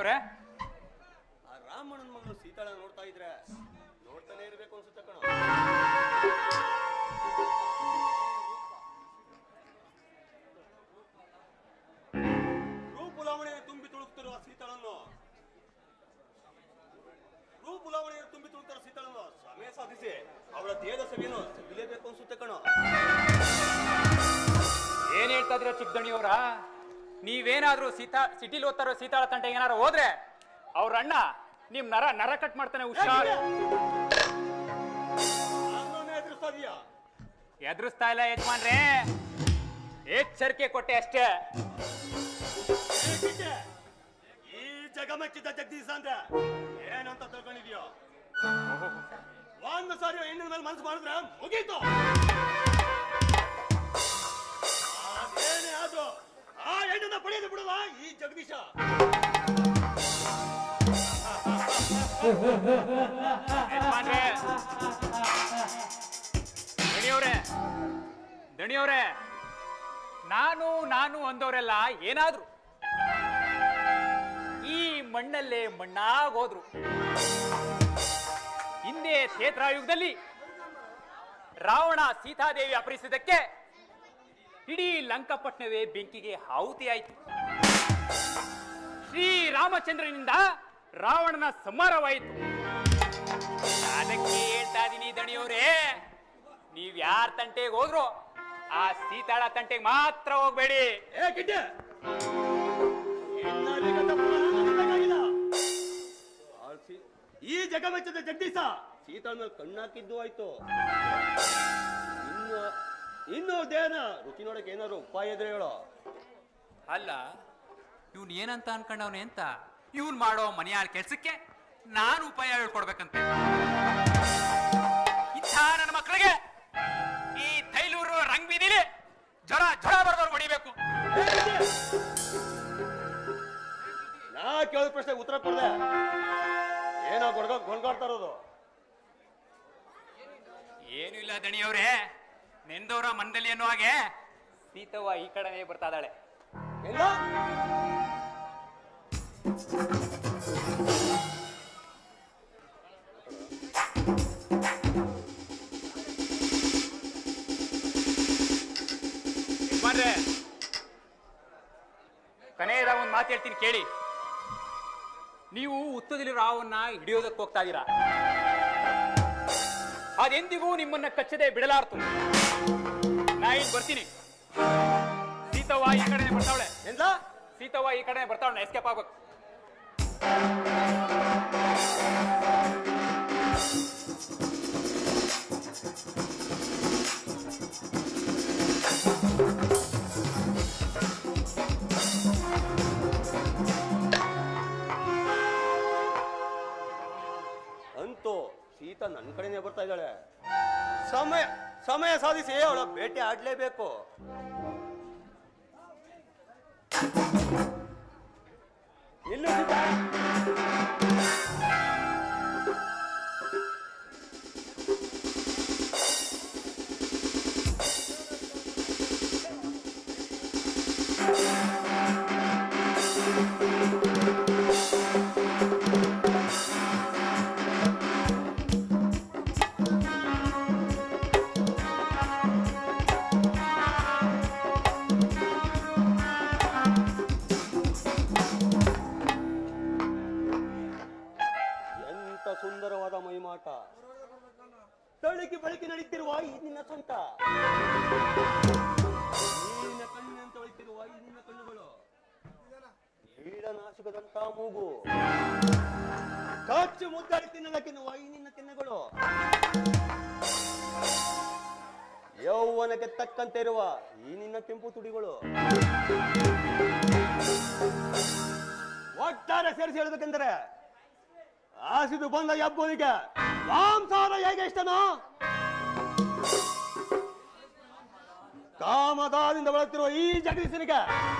ದಣಿಯವ್ರೆ ಆ ರಾಮಣ್ಣನ ಮಗಳು ಸೀತಾಳ ನೋಡ್ತಾ ಇದ್ರೆ ನೋಡ್ತಾನೆ ಇರ್ಬೇಕು ಅನ್ಸುತ್ತೆ ಕಣ ರೂಪುಲಾವಣೆಯ ತುಂಬಿ ತುಳುಕ್ತಿರುವ ಸೀತಾಳನ್ನು ರೂಪುಲಾವಣೆಯ ತುಂಬಿ ತುಳುಕ್ತಿರುವ ಸೀತಾಳನ್ನು ಸಮಯ ಸಾಧಿಸಿ ಅವಳ ದೇಹದ ಸವಿಯನ್ನು ಸವಿಲೇಬೇಕು ಅನ್ಸುತ್ತೆ ಕಣ ಏನ್ ಹೇಳ್ತಾ ಇದೀರ ಚಿಕ್ಕ ದಣಿಯವ್ರ ನೀವೇನಾದ್ರೂ ಸೀತಾ ಸಿಟಿಲಿ ಓದ್ತಾರೋ ಸೀತಾಳ ತಂಟೆ ಏನಾರು ಹೋದ್ರೆ ಅವ್ರ ಅಣ್ಣ ನಿಮ್ ನರ ನರ ಕಟ್ ಮಾಡ್ತಾನೆ ಹುಷಾರ್ ನನ್ನನ್ನೇ ಎದುರಿಸ್ತಾ ಇದೀಯಾ ಎದುರಿಸ್ತಾ ಇಲ್ಲ ಯಜಮಾನ್ರೆ ಎಚ್ಚರಿಕೆ ಕೊಟ್ಟೆ ಅಷ್ಟೇ ಏಕಿದೆ? ಈ ಜಗಮೆಚ್ಚಿದ ಜಗದೀಶ ಅಂದ್ರೆ ಏನಂತ ತಿಳ್ಕೊಂಡಿದ್ಯೋ ಒಂದು ಸಾರಿ ಹೆಣ್ಣಿನ ಮೇಲೆ ಮನಸ್ಸು ಮಾಡಿದ್ರೆ ಮುಗೀತು ಅದೇನೇ ಆದ್ರೂ ಆ ಹೆಣ್ಣನ್ನ ಪಡೆಯಲು ಬಿಡಲ್ಲ ಈ ಜಗದೀಶ ಯಜಮಾನ್ರೆ ದಣಿಯವ್ರೆ ದಣಿಯವ್ರೆ ನಾನು ನಾನು ಅಂದವರೆಲ್ಲ ಏನಾದ್ರು ಈ ಮಣ್ಣಲ್ಲೇ ಮಣ್ಣಾಗೋದ್ರು ಹಿಂದೆ ಕ್ಷೇತ್ರಾಯುಗದಲ್ಲಿ ರಾವಣ ಸೀತಾದೇವಿ ಅಪಹರಿಸಿದ್ದಕ್ಕೆ ಇಡೀ ಲಂಕಾಪಟ್ಟಣವೇ ಬೆಂಕಿಗೆ ಆಹುತಿಯಾಯಿತು ಶ್ರೀರಾಮಚಂದ್ರನಿಂದ ರಾವಣನ ಸಂಹಾರವಾಯಿತು ಅದಕ್ಕೆ ಹೇಳ್ತಾ ಇದೀನಿ ದಣಿಯವ್ರೇ ನೀವ್ ಯಾರ ತಂಟೆಗೆ ಹೋದ್ರು ಆ ಸೀತಾಳ ತಂಟೆಗೆ ಮಾತ್ರ ಹೋಗ್ಬೇಡಿ ಏ ಕಿಡ್ಡೆ ಹೆಣ್ಣಾಲಿಗೆ ತಪ್ಪು ಮಾಡಬೇಕಾಗಿಲ್ಲ. ಆ ಸೀ- ಈ ಜಗಮೆಚ್ಚದ ಜಗದೀಶ ಸೀತಾಳ ಮೇಲೆ ಕಣ್ಣಾಕಿದ್ದು ಆಯ್ತು ಇನ್ನು ಇನ್ನು ದೇನ ರುಚಿ ನೋಡಕ್ಕೆ ಏನಾದ್ರು ಉಪಾಯ ಇದ್ರೆ ಹೇಳೋ ಅಲ್ಲ ಇವನ್ ಏನಂತ ಅನ್ಕೊಂಡವನೆ ಅಂತ ಇವನ್ ಮಾಡೋ ಮನೆಯಾಳ ಕೆಲ್ಸಕ್ಕೆ ನಾನು ಉಪಾಯ ಹೇಳ್ಕೊಡ್ಬೇಕಂತೆ ಇಂಥ ನನ್ನ ಮಕ್ಕಳಿಗೆ ಈ ತೈಲೂರು ರಂಗ್ ಬೀದಿಲಿ ಜ್ವರ ಜ್ವರ ಬರ್ದವ್ರು ಹೊಡಿಬೇಕು ನಾ ಕೇಳಿದ ಪ್ರಶ್ನೆಗೆ ಉತ್ತರ ಕೊಡ್ದೆ ಏನೋ ಗೊಡ್ಗ ಗೊಂಡ್ಗಾಡ್ತಾ ಇರೋದು ಏನು ಇಲ್ಲ ದಣಿಯವ್ರೆ ನೆಂದವರ ಮನದಲ್ಲಿ ಅನ್ನೋ ಹಾಗೆ ಸೀತವ್ವ ಈ ಕಡೆನೇ ಬರ್ತಾ ಇದ್ದಾಳೆ ಹೆಂಗ ಯಜಮಾನ್ರೆ ಕನೆಯದ ಒಂದು ಮಾತು ಹೇಳ್ತೀನಿ ಕೇಳಿ ನೀವು ಉತ್ತದಲ್ಲಿ ರಾವನ್ನ ಹಿಡಿಯೋದಕ್ಕೆ ಹೋಗ್ತಾ ಇದ್ದೀರಾ ಅದೆಂದಿಗೂ ನಿಮ್ಮನ್ನ ಕಚ್ಚದೆ ಬಿಡಲಾರ್ತು ನಾ ಇಲ್ಲಿ ಬರ್ತೀನಿ ಸೀತವ್ವ ಈ ಕಡೆನೆ ಬರ್ತಾವಳೆ ಎಂದ ಸೀತವ್ವ ಈ ಕಡೆನೆ ಬರ್ತಾವಳೆ ಎಸ್ಕೇಪ್ ಆಗ್ಬೇಕು ಅಂತೂ ಸೀತಾ ನನ್ನ ಕಡೆನೇ ಬರ್ತಾ ಇದ್ದಾಳೆ ಸಮಯ ಸಮಯ ಸಾಧಿಸಿ ಅವಳ ಬೇಟೆ ಆಡ್ಲೇಬೇಕು ನಿಲ್ಲು ಸೀತಾ ಎಂತ ಸುಂದರವಾದ ಮೈಮಾಟ ತಳಿಕೆ ಬಳಕೆ ನಡೀತಿರುವ ಈ ನಿನ್ನ ಸ್ವಂತ ನೀನ ಕಣ್ಣಿನಂತ ಹೊಳಿತಿರುವ ಈ ನಿನ್ನ ಕಣ್ಣುಗಳು ಕೀಡನಾಶಕದಂತ ಮೂಗು ಕಚ್ಚು ಮುದ್ದಾಡಿ ತಿನ್ನಲಕ್ಕೆನ್ನುವ ಈ ನಿನ್ನ ಕೆನ್ನೆಗಳು ಯೌವನಕ್ಕೆ ತಕ್ಕಂತೆ ಇರುವ ಈ ನಿನ್ನ ಕೆಂಪು ತುಡಿಗಳು ಒಟ್ಟಾರೆ ಸೇರಿಸಿ ಹೇಳ್ಬೇಕೆಂದರೆ ಆಸಿದು ಬಂದ ಯಬ್ಬನಿಗೆ ಮಾಂಸಾರ ಹೇಗೆ ಇಷ್ಟನೋ ಕಾಮದಾದಿಂದ ಬಳಲ್ತಿರುವ ಈ ಜಗದೀಶನಿಗೆ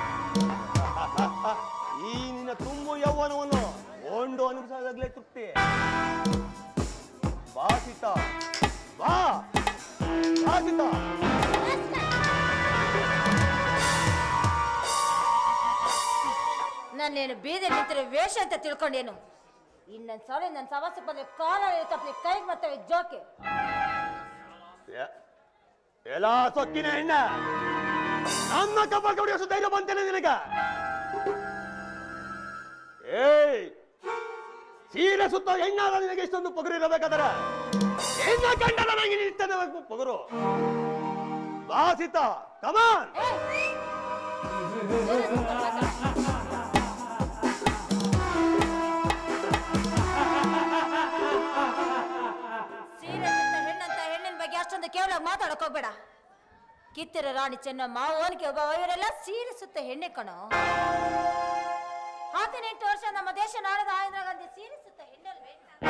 ಈ ನಿನ್ನ ತುಂಬು ಯೌವನವನ್ನು ಒಂದು ಅನುಭವಿಸದಾಗಲೇ ತೃಪ್ತಿ ಬಾ ಸೀತಾ ಬಾ ಬಾ ಸೀತಾ ನನ್ನೇನು ಬೀದಿ ನಿಂತಿರೋ ವೇಷ ಅಂತ ತಿಳ್ಕೊಂಡೇನು ಇನ್ನೊಂದ್ ಸಲ ನನ್ನ ಸವಾಸ ಬಂದ್ರೆ ಕಾಲ ತಪ್ಪಲಿ ಕೈಗೆ ಬರ್ತವೆ ಜೋಕೆ ಎ- ಎಲ್ಲ ಸೊಕ್ಕಿನ ಹೆಣ್ಣ ನನ್ನ ಕಬ್ಬ ಕಡಿಯೋಷ್ಟು ಧೈರ್ಯ ಬಂತೇನೆ ನಿನಗ ಏಯ್ ಸೀರೆ ಸುತ್ತ ಹೆಣ್ಣಾದ ನಿನಗೆ ಇಷ್ಟೊಂದು ಪೊಗರು ಇರಬೇಕಾದ್ರ ಹೆಣ್ಣ ಕಂಡಲ್ಲ ನನಗೆ ನಿಂತದ ಪೊಗರು ಬಾ ಸೀತಾ ಕಮಾನ್ ಸೀರೆ ಸುತ್ತ ಹೆಣ್ಣಂತ ಹೆಣ್ಣಿನ ಬಗ್ಗೆ ಅಷ್ಟೊಂದು ಕೇವಲ ಮಾತಾಡಕ್ ಹೋಗ್ಬೇಡ ಕಿತ್ತಿರ ರಾಣಿ ಚೆನ್ನಮ್ಮ ಓನ್ಕೆ ಒಬ್ಬ ಇವರೆಲ್ಲ ಸೀರೆ ಸುತ್ತ ಹೆಣ್ಣೆ ಕಣೋ ಹದಿನೆಂಟು ವರ್ಷ ನಮ್ಮ ದೇಶ ನಾಡದ ಆಂಧ್ರ ಗಾಂಧಿ ಸೀರೆ ಸುತ್ತ ಹೆಣ್ಣಲ್ವೇ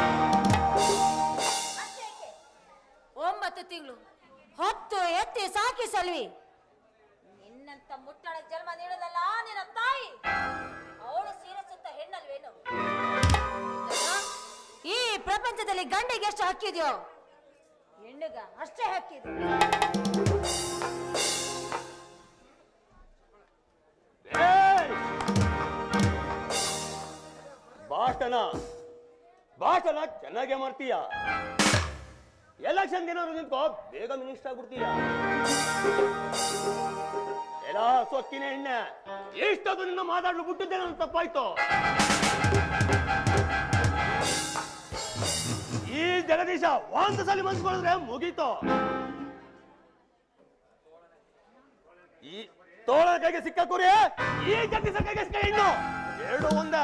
ಅಷ್ಟೇಕೆ? ಒಂಬತ್ತು ತಿಂಗಳು ಹೊತ್ತು ಎತ್ತಿ ಸಾಕಿ ಸಲ್ವಿ ನಿನ್ನಂತ ಮುಟ್ಟಳ ಜನ್ಮ ನೀಡದಲ್ಲ ನಿನ್ನ ತಾಯಿ ಅವಳು ಸೀರೆ ಸುತ್ತ ಹೆಣ್ಣಲ್ವೇನು ಅಲ್ಲ? ಈ ಪ್ರಪಂಚದಲ್ಲಿ ಗಂಡಿಗೆ ಎಷ್ಟು ಹಕ್ಕಿದೆಯೋ ಹೆಣ್ಣಿಗ ಅಷ್ಟೇ ಹಕ್ಕಿದೆ ಏಯ್! ಭಾಷಣ ಭಾಷಣ ಚೆನ್ನಾಗೇ ಮಾಡ್ತೀಯ ಎಲೆಕ್ಷನ್ ಏನಾದ್ರು ನಿಂತ್ಕೋ ಬೇಗ ಮಿನಿಸ್ಟರ್ ಆಗ್ಬಿಡ್ತೀಯ ಎಲ್ಲ ಸೊಕ್ಕಿನ ಎಣ್ಣೆ ಎಷ್ಟದು ನಿನ್ನ ಮಾತಾಡ್ಲು ಬಿಟ್ಟಿದ್ದೆ ನನ್ನ ತಪ್ಪಾಯ್ತು ಈ ಜಗದೀಶ ಒಂದು ಸಲ ಮನ್ಸ್ಕೊಂಡ್ರೆ ಮುಗೀತು ಈ ತೋಳ ಕೈಗೆ ಸಿಕ್ಕ ಕುರಿ ಈ ಜಗದೀಶ ಕೈಗೆ ಸಿಕ್ಕ ಹೆಣ್ಣು ಎರಡು ಒಂದ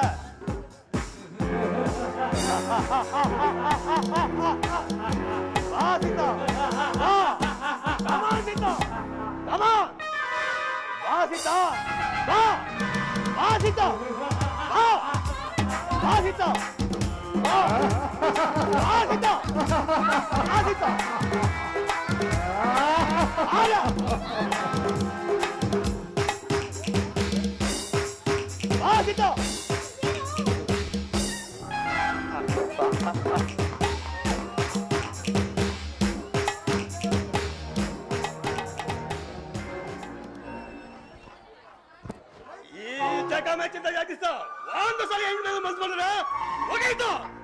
ಬಾ ಸೀತಾ ಬಾ ಕಮಾನ್ ಸೀತಾ ಕಮಾನ್ ಬಾ ಸೀತಾ ಬಾ ಬಾ ಸೀತಾ ಬಾ ಬಾ ಸೀತಾ ಬಾ ಬಾ ಸೀತಾ ಬಾ ಸೀತಾ ಆಯ ಬಾ ಸೀತಾ ಈ ಜಗ ಮೆಚ್ಚಿದ ಯಾಕಿಸ್ತ ಒಂದು ಸಲ ಹೆಣ್ಣು ಮೇಲೆ ಮನ್ಸು ಮಾಡಿದ್ರೆ ಹೋಗಿತ್ತು